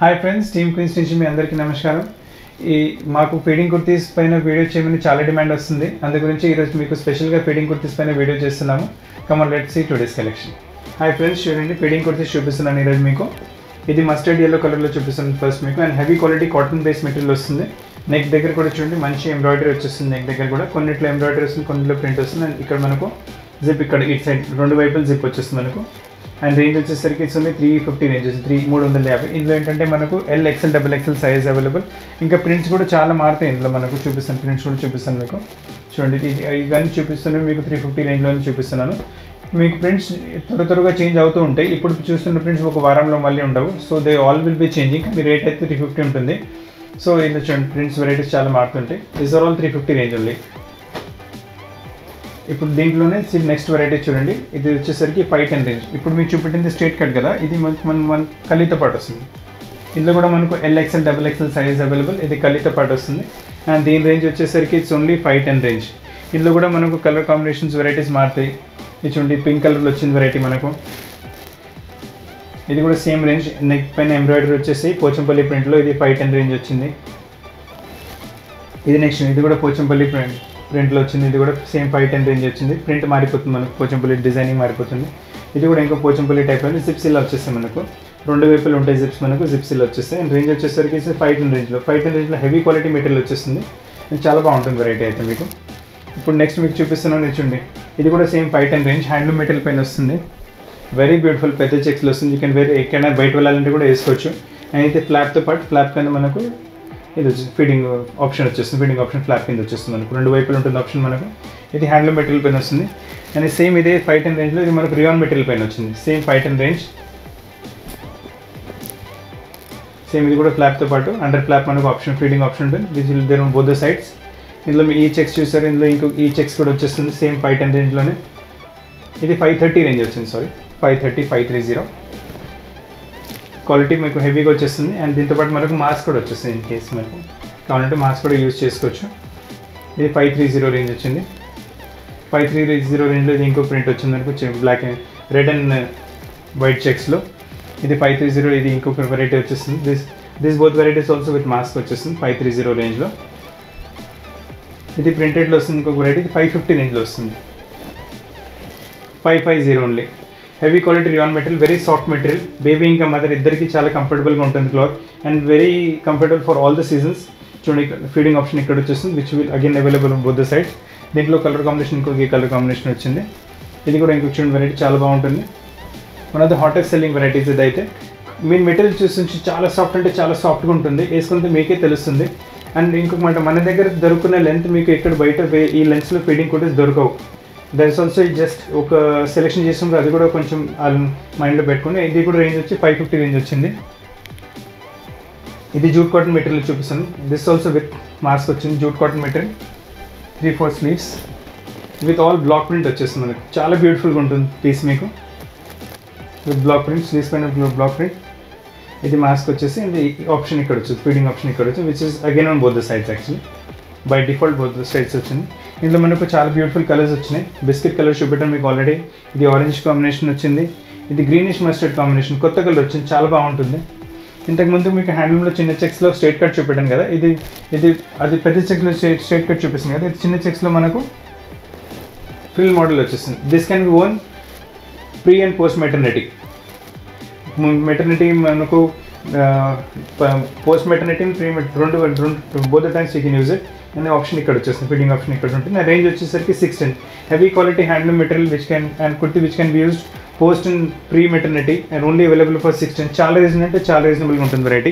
hi friends team queens నుంచి మీ అందరికీ నమస్కారం ఈ మాకు ఫీడింగ్ కుర్తీస్ పైన వీడియో చేయమని చాలా డిమాండ్ వస్తుంది అందు గురించి ఈరోజు మీకు స్పెషల్గా ఫీడింగ్ కుర్తీస్ పైన వీడియో చేస్తున్నాము come on let see today's collection hi friends చూడండి ఫీడింగ్ కుర్తీస్ చూపిస్తున్నాను ఈరోజు మీకు ఇది మస్టర్డ్ ఎల్లో కలర్లో చూపిస్తున్నాను ఫస్ట్ మీకు and heavy quality cotton base material వస్తుంది నెక్ దగ్గర కూడా చూడండి మంచి ఎంబ్రాయిడరీ వచ్చేస్తుంది నెక్ దగ్గర కూడా కొన్నిట్లో ఎంబ్రాయిడరీ వస్తుంది కొన్నిట్లో ప్రింట్ వస్తుంది అండ్ ఇక్కడ మనకు జిప్ ఇక్కడ ఇటు సైడ్ రెండు వైపులు జిప్ వచ్చేస్తుంది మనకు అండ్ రేంజ్ వచ్చేసరికి ఇట్స్ ఉంది త్రీ ఫిఫ్టీ రేంజెస్ త్రీ మూడు వందల యాభై ఇందులో ఏంటంటే మనకు L XL double XL size available ఇంకా ప్రింట్స్ కూడా చాలా మారుతాయి ఇందులో మనకు చూపిస్తాను ప్రింట్స్ కూడా చూపిస్తాను మీకు చూడండి ఇది ఇవన్నీ చూపిస్తున్నాను మీకు త్రీ ఫిఫ్టీ రేంజ్లోనే చూపిస్తున్నాను మీకు ప్రింట్స్ త్వర త్వరగా చేంజ్ అవుతూ ఉంటాయి ఇప్పుడు చూస్తున్న ప్రింట్స్ ఒక వారంలో మళ్ళీ ఉండవు so they all will be changing మీ రేట్ అయితే త్రీ ఫిఫ్టీ ఉంటుంది సో ఇందులో చూడండి ప్రింట్స్ వెరైటీస్ చాలా మారుతుంటాయి this are all three fifty range only ఇప్పుడు దీంట్లోనే నెక్స్ట్ వెరైటీ చూడండి ఇది వచ్చేసరికి ఫైవ్ టెన్ రేంజ్ ఇప్పుడు మీకు చూపెట్టింది స్ట్రేట్ కట్ కదా ఇది మనకు మన మన కలితో పాటు వస్తుంది ఇందులో కూడా మనకు L XL double XL size available ఇది కలితో పాటు వస్తుంది అండ్ దీని రేంజ్ వచ్చేసరికి it's only five ten range ఇందులో కూడా మనకు కలర్ కాంబినేషన్స్ వెరైటీస్ మారుతాయి ఇది చూడండి పింక్ కలర్లో వచ్చింది వెరైటీ మనకు ఇది కూడా సేమ్ రేంజ్ నెక్ పైన ఎంబ్రాయిడరీ వచ్చేసి పోచంపల్లి ప్రింట్లో ఇది ఫైవ్ టెన్ రేంజ్ వచ్చింది ఇది నెక్స్ట్ ఇది కూడా పోచంపల్లి ప్రింట్ ప్రింట్లో వచ్చింది ఇది కూడా సేమ్ ఫైవ్ టెన్ రేంజ్ వచ్చింది ప్రింట్ మారిపోతుంది మనకు పోచంపల్లి డిజైనింగ్ మారిపోతుంది ఇది కూడా ఇంకో పోచంపల్లి టైప్ అని జిప్స్ ఇలా వచ్చేస్తాయి మనకు రెండు వైపులు ఉంటాయి జిప్స్ మనకు జిప్స్ ఇలా వచ్చేస్తాయి అండ్ రేంజ్ వచ్చేసరికి ఫైవ్ టెన్ రేంజ్లో ఫైవ్ టెన్ రేంజ్లో హెవీ క్వాలిటీ మెటీరియల్ వచ్చేస్తుంది ఇది చాలా బాగుంటుంది వెరైటీ అయితే మీకు ఇప్పుడు నెక్స్ట్ మీకు చూపిస్తున్నాను చూడండి ఇది కూడా same five ten range handloom material పైన వస్తుంది వెరీ బ్యూటిఫుల్ పెద్ద చెక్స్లో వస్తుంది యూ కెన్ వేరే ఎక్కడైనా బయట వెళ్ళాలంటే కూడా వేసుకోవచ్చు అండ్ అయితే ఫ్లాప్తో పాటు ఫ్లాప్ కింద మనకు ఇది వచ్చి ఫీడింగ్ ఆప్షన్ వచ్చేస్తుంది ఫీడింగ్ ఆప్షన్ ఫ్లాప్ కింద వచ్చేస్తుంది మనకు రెండు వైపులు ఉంటుంది ఆప్షన్ మనకు ఇది హ్యాండ్లూమ్ మెటీరియల్ పైన వస్తుంది అండ్ సేమ్ ఇదే ఫైవ్ టెన్ రేంజ్లో ఇది మనకు రియాన్ మెటీరియల్ పైన వచ్చింది same five ten range same ఇది కూడా ఫ్లాప్తో పాటు అండర్ ఫ్లాప్ మనకు ఆప్షన్ ఫీడింగ్ ఆప్షన్ ఉంటుంది this will there both the sides ఇందులో మీ ఈ చెక్స్ చూసారు ఇందులో ఇంకో ఈ చెక్స్ కూడా వచ్చేస్తుంది సేమ్ ఫైవ్ టెన్ రేంజ్లోనే ఇది ఫైవ్ థర్టీ రేంజ్ వచ్చింది sorry five thirty five three zero quality మీకు హెవీగా వచ్చేస్తుంది అండ్ దీంతో పాటు మనకు మాస్క్ కూడా వచ్చేస్తుంది ఇన్ కేస్ మనకు కావాలంటే మాస్క్ కూడా యూజ్ చేసుకోవచ్చు ఇది ఫైవ్ త్రీ జీరో రేంజ్ వచ్చింది ఫైవ్ త్రీ జీరో రేంజ్లో ఇది ఇంకో ప్రింట్ వచ్చింది మనకు బ్లాక్ రెడ్ అండ్ వైట్ చెక్స్లో ఇది ఫైవ్ త్రీ జీరో ఇది ఇంకొక వెరైటీ వచ్చేస్తుంది this this both varieties also with mask వచ్చేస్తుంది ఫైవ్ త్రీ జీరో రేంజ్లో ఇది ప్రింటెడ్లో వస్తుంది ఇంకొక వెరైటీ ఫైవ్ ఫిఫ్టీ రేంజ్లో వస్తుంది five five zero only heavy quality rayon material very soft material baby ఇంకా మదర్ ఇద్దరికి చాలా కంఫర్టబుల్గా ఉంటుంది cloth and very comfortable for all the seasons చూడండి ఫీడింగ్ ఆప్షన్ ఇక్కడ వచ్చేస్తుంది which will again available both the sides దీంట్లో కలర్ కాంబినేషన్ ఇంకొక ఈ కలర్ కాంబినేషన్ వచ్చింది ఇది కూడా ఇంకొక చూడండి వెరైటీ చాలా బాగుంటుంది one of the hottest selling varieties ఇది అయితే మీ మెటీరియల్ చూసి చాలా సాఫ్ట్ అంటే చాలా సాఫ్ట్గా ఉంటుంది వేసుకుంటే మీకే తెలుస్తుంది అండ్ ఇంకొక మాట మన దగ్గర దొరుకునే లెంత్ మీకు ఇక్కడ బయట వే- ఈ లెన్స్లో ఫీడింగ్ కుటీస్ దొరకవు దట్స్ ఆల్సో జస్ట్ ఒక సెలెక్షన్ చేసినప్పుడు అది కూడా కొంచెం మైండ్లో పెట్టుకుని ఇది కూడా రేంజ్ వచ్చి ఫైవ్ ఫిఫ్టీ రేంజ్ వచ్చింది ఇది జూట్ కాటన్ మెటీరియల్ చూపిస్తాను దిస్ ఆల్సో విత్ మాస్క్ వచ్చింది jute cotton material three four sleeves with all block print వచ్చేస్తుంది మనకు చాలా బ్యూటిఫుల్గా ఉంటుంది పీస్ మీకు విత్ బ్లాక్ ప్రింట్ స్లీవ్స్ పైన బ్లాక్ ప్రింట్ ఇది మాస్క్ వచ్చేసి ఇది ఆప్షన్ ఇక్కడ వచ్చింది ఫీడింగ్ ఆప్షన్ ఇక్కడ వచ్చింది which is again on both the sides actually by default both the sides వచ్చింది ఇందులో మనకు చాలా బ్యూటిఫుల్ కలర్స్ వచ్చినాయి బిస్కెట్ కలర్ చూపెట్టాను మీకు ఆల్రెడీ ఇది ఆరెంజ్ కాంబినేషన్ వచ్చింది ఇది గ్రీనిష్ మస్టర్డ్ కాంబినేషన్ కొత్త కలర్ వచ్చింది చాలా బాగుంటుంది ఇంతకుముందు మీకు హ్యాండ్లూమ్లో చిన్న చెక్స్లో స్ట్రైట్ కట్ చూపెట్టాను కదా ఇది ఇది అది పెద్ద చెక్స్లో స్ట్రైట్ కట్ చూపిస్తుంది కదా ఇది చిన్న చెక్స్లో మనకు ఫిల్ మోడల్ వచ్చేస్తుంది this can be worn pre and post maternity maternity మనకు పోస్ట్ మెటర్నిటీ ప్రీ రెండు రెండు both times you can use it అనే ఆప్షన్ ఇక్కడ వచ్చేస్తుంది ఫిట్టింగ్ ఆప్షన్ ఇక్కడ ఉంటుంది ఆ రేంజ్ వచ్చేసరికి six ten heavy quality handloom material which can and kurti which can be used post and pre maternity and only available for six ten చాలా reason అంటే చాలా రీజనబుల్గా ఉంటుంది వెరైటీ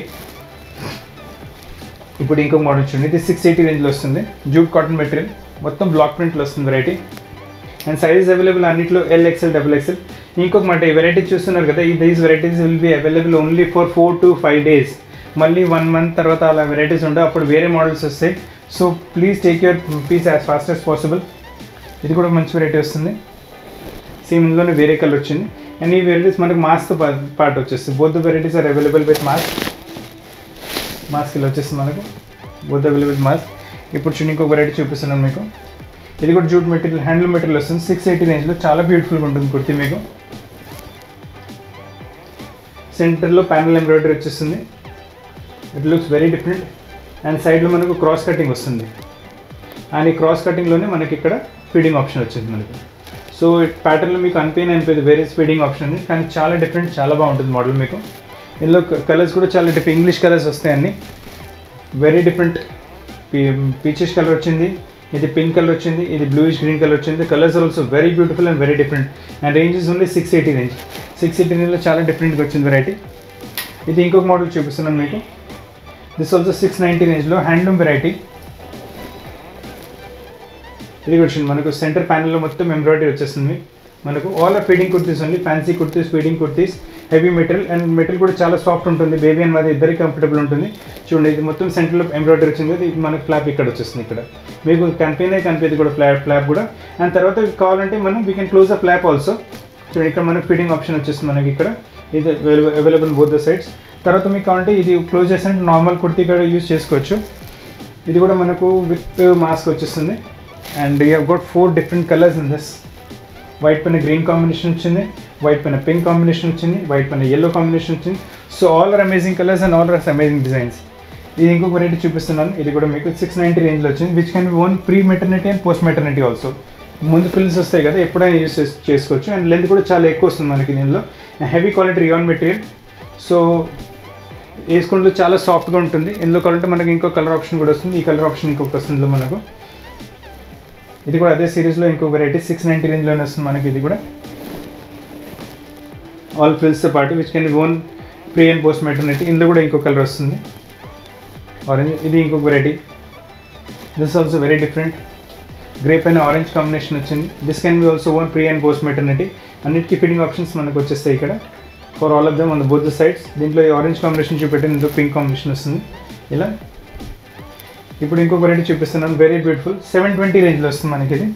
ఇప్పుడు ఇంకొక మోడల్ చూడండి ఇది సిక్స్ ఎయిటీ రేంజ్లో వస్తుంది జూట్ కాటన్ మెటీరియల్ మొత్తం బ్లాక్ ప్రింట్లో వస్తుంది వెరైటీ అండ్ సైజ్ అవైలబుల్ అన్నిట్లో ఎల్ ఎక్స్ఎల్ డబుల్ ఎక్స్ఎల్ ఇంకొక మాట ఈ వెరైటీ చూస్తున్నారు కదా ఈ these varieties will be available only for four to five days మళ్ళీ వన్ మంత్ తర్వాత అలా వెరైటీస్ ఉండవు అప్పుడు వేరే మోడల్స్ వస్తాయి so please take your piece as fast as possible ఇది కూడా మంచి వెరైటీ వస్తుంది సేమ్ ఇందులోనే వేరే కలర్ వచ్చింది అండ్ ఈ వెరైటీస్ మనకు మాస్క్తో పాటు వచ్చేస్తుంది both varieties are available with mask mask ఇలా వచ్చేస్తుంది మనకు బోత్ అవైలబుల్ మాస్క్ ఇప్పుడు చూడండి ఇంకొక వెరైటీ చూపిస్తున్నాను మీకు ఇది కూడా జూట్ మెటీరియల్ హ్యాండ్లూమ్ మెటీరియల్ వస్తుంది సిక్స్ ఎయిటీ రేంజ్లో చాలా బ్యూటిఫుల్గా ఉంటుంది కుర్తీ మీకు సెంటర్లో ప్యానల్ ఎంబ్రాయిడరీ వచ్చేస్తుంది it looks very different and సైడ్లో మనకు క్రాస్ కటింగ్ వస్తుంది అండ్ ఈ క్రాస్ కటింగ్లోనే మనకి ఇక్కడ ఫీడింగ్ ఆప్షన్ వచ్చింది మనకి సో ప్యాటర్న్లో మీకు అనిపోయిన అనిపోయింది వేరే ఫీడింగ్ ఆప్షన్ ఉంది కానీ చాలా డిఫరెంట్ చాలా బాగుంటుంది మోడల్ మీకు ఇందులో కలర్స్ కూడా చాలా డిఫరెంట్ ఇంగ్లీష్ కలర్స్ వస్తాయి అన్ని వెరీ డిఫరెంట్ పీచెస్ కలర్ వచ్చింది ఇది పింక్ కలర్ వచ్చింది ఇది బ్లూయిష్ గ్రీన్ కలర్ వచ్చింది colours also very beautiful and very different and ranges only six eighty range six eighty రేంజ్లో చాలా డిఫరెంట్గా వచ్చింది వెరైటీ ఇది ఇంకొక మోడల్ చూపిస్తున్నాను మీకు దిస్ ఆల్సో సిక్స్ నైంటీ రేంజ్లో హ్యాండ్లూమ్ వెరైటీ ఇది కూడా చూడండి మనకు సెంటర్ ప్యానల్లో మొత్తం ఎంబ్రాయిడరీ వచ్చేస్తుంది మనకు all are feeding kurtis only fancy kurtis feeding kurtis heavy material and material కూడా చాలా సాఫ్ట్ ఉంటుంది బేబీ అండ్ మాది ఇద్దరికి కంఫర్టబుల్ ఉంటుంది చూడండి ఇది మొత్తం సెంటర్లో ఎంబ్రాయిడరీ వచ్చింది ఇది మనకు ఫ్లాప్ ఇక్కడ వచ్చేస్తుంది ఇక్కడ మీకు కనిపించే కనిపించేది కూడా ఫ్లాప్ ఫ్లాప్ కూడా అండ్ తర్వాత కావాలంటే మనం we can close the flap also చూడండి ఇక్కడ మనకు ఫీడింగ్ ఆప్షన్ వచ్చేస్తుంది మనకి ఇక్కడ ఇది అవైలబుల్ బోత్ ద సైడ్స్ తర్వాత మీకు కావాలంటే ఇది క్లోజ్ చేసినట్టు నార్మల్ కుర్తీ కూడా యూజ్ చేసుకోవచ్చు ఇది కూడా మనకు విత్ మాస్క్ వచ్చేస్తుంది and you have got four different colours in this white పైన గ్రీన్ కాంబినేషన్ వచ్చింది వైట్ పైన పింక్ కాంబినేషన్ వచ్చింది వైట్ పైన ఎల్లో కాంబినేషన్ వచ్చింది so all are amazing colours and all are amazing designs ఇది ఇంకొక వెరైటీ చూపిస్తున్నాను ఇది కూడా మీకు సిక్స్ నైంటీ రేంజ్లో వచ్చింది which can be worn pre maternity and post maternity also ముందు ఫిల్స్ వస్తాయి కదా ఎప్పుడైనా యూస్ చేసుకోవచ్చు అండ్ లెంత్ కూడా చాలా ఎక్కువ వస్తుంది మనకి దీనిలో heavy quality rayon material so వేసుకుంటూ చాలా సాఫ్ట్గా ఉంటుంది ఇందులో కావాలంటే మనకి ఇంకో కలర్ ఆప్షన్ కూడా వస్తుంది ఈ కలర్ ఆప్షన్ ఇంకొక వస్తుంది ఇందులో మనకు ఇది కూడా అదే సిరీస్లో ఇంకో వెరైటీ సిక్స్ నైంటీ రేంజ్లోనే వస్తుంది మనకి ఇది కూడా ఆల్ ఫిల్స్తో పాటు which can worn pre and post maternity ఇందులో కూడా ఇంకో కలర్ వస్తుంది ఆరెంజ్ ఇది ఇంకొక variety this also very different grey పైన ఆరెంజ్ కాంబినేషన్ వచ్చింది this can be also worn pre and post maternity అన్నిటికీ ఫిట్టింగ్ ఆప్షన్స్ మనకు వచ్చేస్తాయి ఇక్కడ for all of them on both the sides దీంట్లో ఈ ఆరెంజ్ కాంబినేషన్ చూపెట్టింది ఇందులో పింక్ కాంబినేషన్ వస్తుంది ఇలా ఇప్పుడు ఇంకొక వెరైటీ చూపిస్తున్నాను వెరీ బ్యూటిఫుల్ సెవెన్ ట్వంటీ రేంజ్లో వస్తుంది మనకి ఇది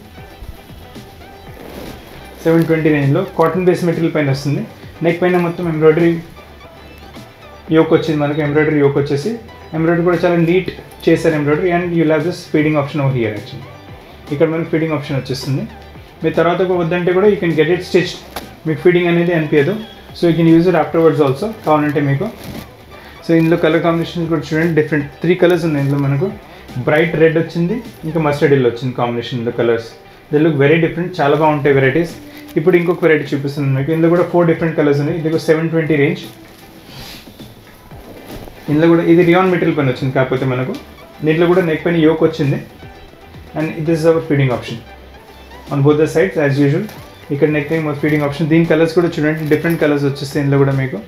సెవెన్ ట్వంటీ రేంజ్లో కాటన్ బేస్ మెటీరియల్ పైన వస్తుంది నెక్ పైన మొత్తం ఎంబ్రాయిడరీ యోక్ వచ్చింది మనకి ఎంబ్రాయిడరీ యోక్ వచ్చేసి ఎంబ్రాయిడరీ కూడా చాలా నీట్ చేశారు embroidery and you have this feeding option over here actually ఇక్కడ మనకి ఫీడింగ్ ఆప్షన్ వచ్చేస్తుంది మీరు తర్వాత వద్దంటే కూడా you can get it stitch మీకు ఫీడింగ్ అనేది అనిపించదు so you can use it afterwards also కావాలంటే మీకు సో ఇందులో కలర్ కాంబినేషన్ కూడా చూడండి డిఫరెంట్ త్రీ కలర్స్ ఉన్నాయి ఇందులో మనకు బ్రైట్ రెడ్ వచ్చింది ఇంకా మస్టర్డ్ ఎల్లో వచ్చింది కాంబినేషన్ ఇందులో colours the look very different చాలా బాగుంటాయి వెరైటీస్ ఇప్పుడు ఇంకొక వెరైటీ చూపిస్తున్నాను మీకు ఇందులో కూడా ఫోర్ డిఫరెంట్ కలర్స్ ఉన్నాయి ఇది సెవెన్ ట్వంటీ రేంజ్ ఇందులో కూడా ఇది రియాన్ మెటీరియల్ పైన వచ్చింది కాకపోతే మనకు దీంట్లో కూడా నెక్ పైన యోక్ వచ్చింది and this is our feeding option on both the sides as usual ఇక్కడ నెక్ పైన ఫీడింగ్ ఆప్షన్ దీని కలర్స్ కూడా చూడండి డిఫరెంట్ కలర్స్ వచ్చేస్తాయి ఇందులో కూడా మీకు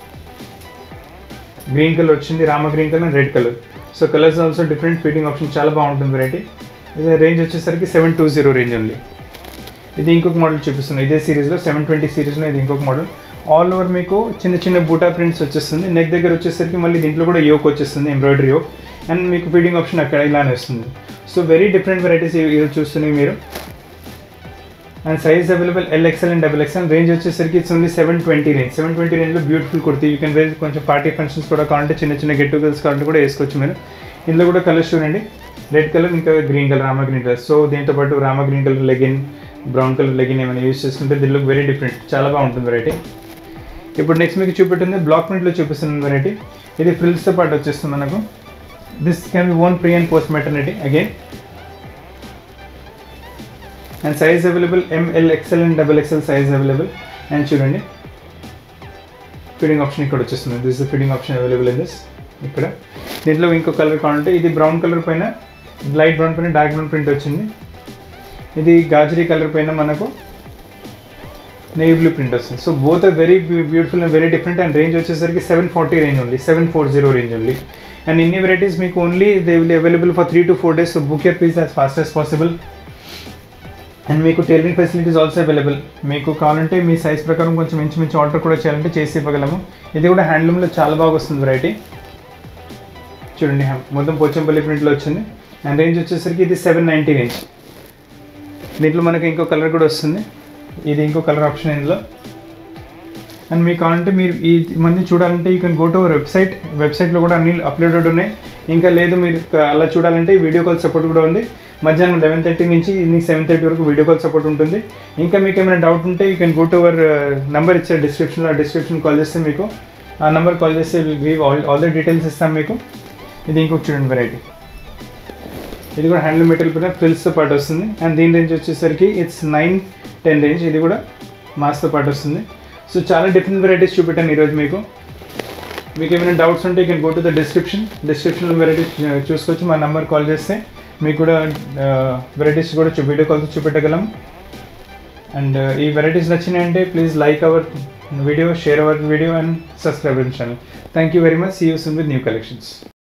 గ్రీన్ కలర్ వచ్చింది రామ green colour and red colour so colours also different feeding option చాలా బాగుంటుంది వెరైటీ ఇది రేంజ్ వచ్చేసరికి సెవెన్ టూ జీరో రేంజ్ ఉంది ఇది ఇంకొక మోడల్ చూపిస్తున్నాను ఇదే సిరీస్లో సెవెన్ ట్వంటీ సిరీస్లో ఇది ఇంకొక మోడల్ ఆల్ ఓవర్ మీకు చిన్న చిన్న బూటా ప్రింట్స్ వచ్చేస్తుంది నెక్ దగ్గర వచ్చేసరికి మళ్ళీ దీంట్లో కూడా యోక్ వచ్చేస్తుంది ఎంబ్రాయిడరీ యోక్ అండ్ మీకు ఫీడింగ్ ఆప్షన్ అక్కడ ఇలానే వస్తుంది సో వెరీ డిఫరెంట్ వెరైటీస్ ఇవి చూస్తున్నాయి మీరు and size available L XL and double XL range వచ్చేసరికి it's only seven twenty range seven twenty రేంజ్లో beautiful kurti you can wear కొంచెం పార్టీ ఫంక్షన్స్ కూడా కావాలంటే చిన్న చిన్న గెట్ టుగెదర్స్ కావాలంటే కూడా వేసుకోవచ్చు మీరు ఇందులో కూడా కలర్స్ చూడండి రెడ్ కలర్ ఇంకా గ్రీన్ కలర్ రామా గ్రీన్ కలర్ సో దీంతో పాటు రామా green colour legging brown colour legging ఏమైనా యూస్ చేసుకుంటే దీని లుక్ వెరీ డిఫరెంట్ చాలా బాగుంటుంది వెరైటీ ఇప్పుడు నెక్స్ట్ మీకు చూపెట్టింది బ్లాక్ ప్రింట్లో చూపిస్తున్న వెరైటీ ఇది ఫ్రిల్స్తో పాటు వచ్చేస్తుంది మనకు this can be worn pre and post maternity again and size available M L XL and double XL size available and చూడండి ఫీడింగ్ ఆప్షన్ ఇక్కడ వచ్చేస్తుంది దిస్ feeding option available in this ఇక్కడ దీంట్లో ఇంకో కలర్ కావాలంటే ఇది బ్రౌన్ కలర్ పైన లైట్ బ్రౌన్ పైన డార్క్ బ్రౌన్ ప్రింట్ వచ్చింది ఇది గాజరీ కలర్ పైన మనకు నేవీ బ్లూ ప్రింట్ వస్తుంది so both are very beautiful and very different and range వచ్చేసరికి సెవెన్ ఫార్టీ రేంజ్ ఉంది సెవెన్ ఫోర్ జీరో రేంజ్ ఉంది అండ్ ఇన్ని వెరైటీస్ మీకు only they will available for three to four days so book your please as fast as possible and మీకు tailoring facilities also available మీకు కావాలంటే మీ size ప్రకారం కొంచెం ఇంచుమించు ఆర్డర్ కూడా చేయాలంటే చేసి ఇవ్వగలము ఇది కూడా హ్యాండ్లూమ్లో చాలా బాగా వస్తుంది వెరైటీ చూడండి మొత్తం పోచంపల్లి ప్రింట్లో వచ్చింది అండ్ రేంజ్ వచ్చేసరికి ఇది సెవెన్ నైంటీ రేంజ్ దీంట్లో మనకి ఇంకో కలర్ కూడా వస్తుంది ఇది ఇంకో కలర్ ఆప్షన్ ఇందులో అండ్ మీకు కావాలంటే మీరు ఈ మంది చూడాలంటే you can go to our website వెబ్సైట్లో కూడా అన్ని అప్లోడెడ్ ఉన్నాయి ఇంకా లేదు మీరు అలా చూడాలంటే వీడియో కాల్ సపోర్ట్ కూడా ఉంది మధ్యాహ్నం లెవెన్ థర్టీ నుంచి ఈవినింగ్ సెవెన్ థర్టీ వరకు వీడియో కాల్ సపోర్ట్ ఉంటుంది ఇంకా మీకు ఏమైనా డౌట్ ఉంటే you can go to our number ఇచ్చారు డిస్క్రిప్షన్లో ఆ డిస్క్రిప్షన్ కాల్ చేస్తే మీకు ఆ నెంబర్ కాల్ చేస్తే give all all the details ఇస్తాం మీకు ఇది ఇంకొక చూడండి వెరైటీ ఇది కూడా హ్యాండ్లూమ్ మెటీరియల్ కూడా ఫ్రిల్స్తో పాటు వస్తుంది అండ్ దీని రేంజ్ వచ్చేసరికి ఇట్స్ నైన్ టెన్ రేంజ్ ఇది కూడా మాస్తో పాటు వస్తుంది సో చాలా డిఫరెంట్ వెరైటీస్ చూపెట్టాను ఈరోజు మీకు మీకు ఏమైనా డౌట్స్ ఉంటే you can go to the description డిస్క్రిప్షన్లో వెరైటీస్ చూసుకోవచ్చు మా నెంబర్ కాల్ చేస్తే మీకు కూడా వెరైటీస్ కూడా చూ వీడియో కాల్తో చూపెట్టగలం అండ్ ఈ వెరైటీస్ నచ్చినాయంటే please like our video share our video and subscribe channel thank you very much see you soon with new collections